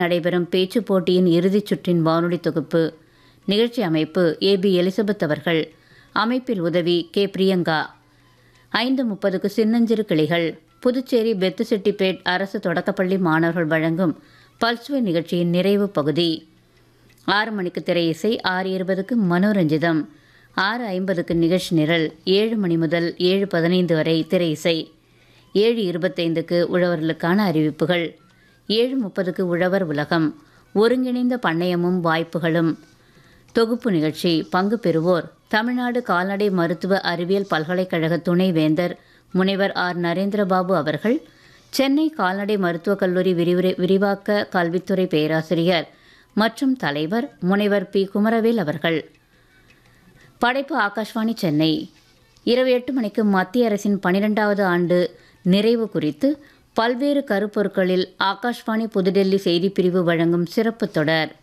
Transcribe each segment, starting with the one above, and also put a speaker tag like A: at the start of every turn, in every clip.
A: நடைபெறும் பேச்சுப் போட்டியின் இறுதிச் சுற்றின் வானொலி தொகுப்பு நிகழ்ச்சி அமைப்பு ஏ பி எலிசபெத் அவர்கள் அமைப்பில் உதவி கே பிரியங்கா ஐந்து முப்பதுக்கு சின்னஞ்சிறு கிளிகள் புதுச்சேரி பெத்துசெட்டிப்பேட் அரசு தொடக்கப்பள்ளி மாணவர்கள் வழங்கும் பல்சுவை நிகழ்ச்சியின் நிறைவு பகுதி ஆறு மணிக்கு திரை இசை ஆறு இருபதுக்கு மனோரஞ்சிதம் ஆறு ஐம்பதுக்கு நிகழ்ச்சி நிரல் ஏழு மணி முதல் ஏழு பதினைந்து வரை திரை இசை ஏழு இருபத்தைந்துக்கு உழவர்களுக்கான அறிவிப்புகள் ஏழு முப்பதுக்கு உழவர் உலகம் ஒருங்கிணைந்த பண்ணையமும் வாய்ப்புகளும் தொகுப்பு நிகழ்ச்சி பங்கு பெறுவோர் தமிழ்நாடு கால்நடை மருத்துவ அறிவியல் பல்கலைக்கழக துணைவேந்தர் முனைவர் ஆர் நரேந்திரபாபு அவர்கள் சென்னை கால்நடை மருத்துவக் கல்லூரி விரிவுரை விரிவாக்க கல்வித்துறை பேராசிரியர் மற்றும் தலைவர் முனைவர் பி குமரவேல் அவர்கள் படைப்பு ஆகாஷ்வாணி சென்னை இரவு எட்டு மணிக்கு மத்திய அரசின் பனிரெண்டாவது ஆண்டு நிறைவு குறித்து பல்வேறு கருப்பொருட்களில் ஆகாஷ்வாணி புதுடெல்லி செய்திப்பிரிவு வழங்கும் சிறப்பு தொடர்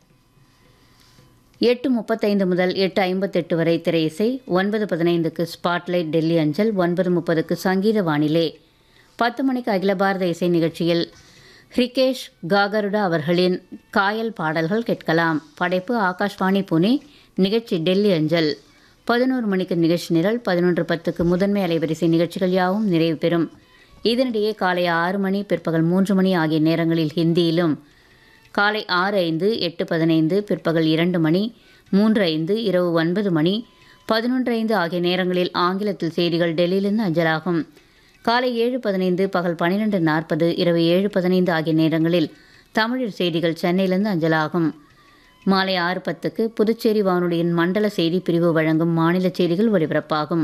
A: எட்டு முப்பத்தைந்து முதல் எட்டு ஐம்பத்தெட்டு வரை திரை இசை ஒன்பது பதினைந்துக்கு ஸ்பாட்லைட் டெல்லி அஞ்சல் ஒன்பது முப்பதுக்கு சங்கீத வானிலை பத்து மணிக்கு அகில பாரத இசை நிகழ்ச்சியில் ஹிரிகேஷ் காகருடா அவர்களின் காயல் பாடல்கள் கேட்கலாம் படைப்பு ஆகாஷ்வாணி புனே நிகழ்ச்சி டெல்லி அஞ்சல் பதினோரு மணிக்கு நிகழ்ச்சி நிரல் பதினொன்று பத்துக்கு முதன்மை அலைவரிசை நிகழ்ச்சிகள் யாவும் நிறைவு பெறும் இதனிடையே காலை ஆறு மணி பிற்பகல் மூன்று மணி ஆகிய நேரங்களில் ஹிந்தியிலும் காலை ஆறு ஐந்து எட்டு பதினைந்து பிற்பகல் இரண்டு மணி மூன்று ஐந்து இரவு ஒன்பது மணி பதினொன்று ஐந்து ஆகிய நேரங்களில் ஆங்கிலத்தில் செய்திகள் டெல்லியிலிருந்து அஞ்சலாகும் காலை ஏழு பதினைந்து பகல் பன்னிரெண்டு நாற்பது இரவு ஏழு பதினைந்து ஆகிய நேரங்களில் தமிழில் செய்திகள் சென்னையிலிருந்து அஞ்சலாகும் மாலை ஆறு பத்துக்கு புதுச்சேரி வானொலியின் மண்டல செய்தி பிரிவு வழங்கும் மாநில செய்திகள் ஒலிபரப்பாகும்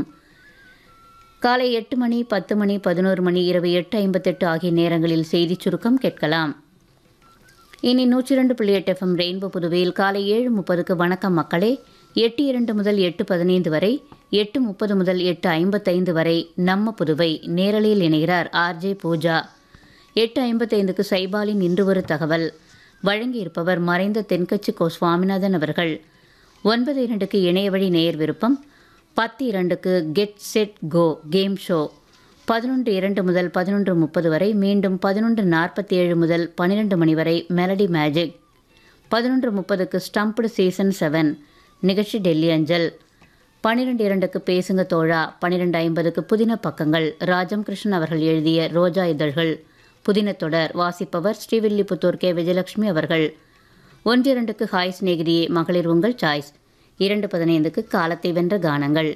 A: காலை எட்டு மணி பத்து மணி பதினோரு மணி இரவு எட்டு ஐம்பத்தெட்டு ஆகிய நேரங்களில் செய்திச் சுருக்கம் கேட்கலாம் இனி நூற்றி இரண்டு புள்ளி எட்டு எஃப்எம் ரெயின்போ புதுவையில் காலை ஏழு முப்பதுக்கு வணக்கம் மக்களே எட்டு இரண்டு முதல் எட்டு பதினைந்து வரை எட்டு முப்பது முதல் எட்டு ஐம்பத்தைந்து வரை நம்ம புதுவை நேரலையில் இணைகிறார் ஆர்ஜே பூஜா எட்டு ஐம்பத்தைந்துக்கு சைபாலின் இன்று ஒரு தகவல் வழங்கியிருப்பவர் மறைந்த தென்கட்சி கோ சுவாமிநாதன் அவர்கள் ஒன்பது இரண்டுக்கு இணையவழி நேயர் விருப்பம் பத்து இரண்டுக்கு get set go game show பதினொன்று இரண்டு முதல் பதினொன்று முப்பது வரை மீண்டும் பதினொன்று நாற்பத்தி ஏழு முதல் பன்னிரெண்டு மணி வரை மெலடி மேஜிக் பதினொன்று முப்பதுக்கு ஸ்டம்ப்டு சீசன் செவன் நிகழ்ச்சி டெல்லி அஞ்சல் பன்னிரெண்டு இரண்டுக்கு பேசுங்க தோழா பன்னிரெண்டு ஐம்பதுக்கு புதின பக்கங்கள் ராஜம் கிருஷ்ணன் அவர்கள் எழுதிய ரோஜா இதழ்கள் புதின தொடர் வாசிப்பவர் ஸ்ரீவில்லிபுத்தூர் கே விஜயலட்சுமி அவர்கள் ஒன்றிரண்டுக்கு ஹாய் சிநேகிதியே மகளிர் உங்கள் சாய்ஸ் இரண்டு பதினைந்துக்கு காலத்தை வென்ற கானங்கள்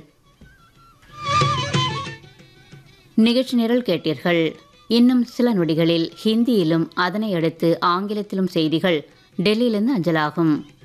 A: நிகழ்ச்சி நிரல் கேட்டீர்கள் இன்னும் சில நொடிகளில் ஹிந்தியிலும் அதனை அடுத்து ஆங்கிலத்திலும் செய்திகள் டெல்லியிலிருந்து அஞ்சலாகும்